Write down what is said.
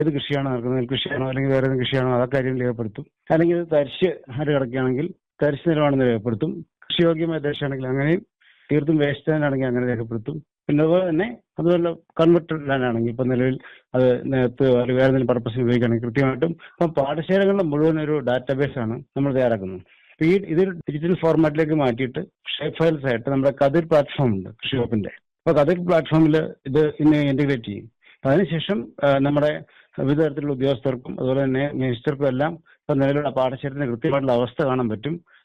ഏത് കൃഷിയാണോ നടക്കുന്നത് നെൽകൃഷിയാണോ അല്ലെങ്കിൽ വേറെ ഏതെങ്കിലും കൃഷിയാണോ അതൊക്കെ കാര്യം രേഖപ്പെടുത്തും അല്ലെങ്കിൽ ഇത് തരിശ് ആര് കിടക്കുകയാണെങ്കിൽ തരിശ് നിലമാണെന്ന് രേഖപ്പെടുത്തും കൃഷിയോഗ്യമായ ദേശമാണെങ്കിൽ അങ്ങനെയും തീർത്തും വേസ്റ്റ് ലാൻഡ് ആണെങ്കിൽ അങ്ങനെ രേഖപ്പെടുത്തും പിന്നെ അതുപോലെ തന്നെ അതുപോലെ കൺവെർട്ടഡ് ലാൻഡ് ആണെങ്കിൽ ഇപ്പൊ നിലവിൽ അത് നേരത്തെ അല്ലെങ്കിൽ വേറെ എന്തെങ്കിലും പർപ്പസിന് ഉപയോഗിക്കുകയാണെങ്കിൽ കൃത്യമായിട്ടും ഇപ്പം പാടശേഖരങ്ങളുടെ മുഴുവൻ ഒരു ഡാറ്റാബേസ് ആണ് നമ്മൾ തയ്യാറാക്കുന്നത് അപ്പൊ ഈ ഇതൊരു ഡിജിറ്റൽ ഫോർമാറ്റിലേക്ക് മാറ്റിയിട്ട് ഷേപ്പ് ഫയൽസ് ആയിട്ട് നമ്മുടെ കതിർ പ്ലാറ്റ്ഫോം ഉണ്ട് കൃഷി വകുപ്പിന്റെ അപ്പൊ കതിർ പ്ലാറ്റ്ഫോമിൽ ഇത് ഇന്ന് ഇന്റഗ്രേറ്റ് ചെയ്യും അപ്പൊ അതിനുശേഷം ആ, നമ്മുടെ വിവിധ തരത്തിലുള്ള ഉദ്യോഗസ്ഥർക്കും അതുപോലെ തന്നെ മിനിസ്റ്റർക്കും എല്ലാം ഇപ്പൊ നിലവിലുള്ള പാടശേഖരത്തിന്റെ കൃത്യമായിട്ടുള്ള അവസ്ഥ കാണാൻ പറ്റും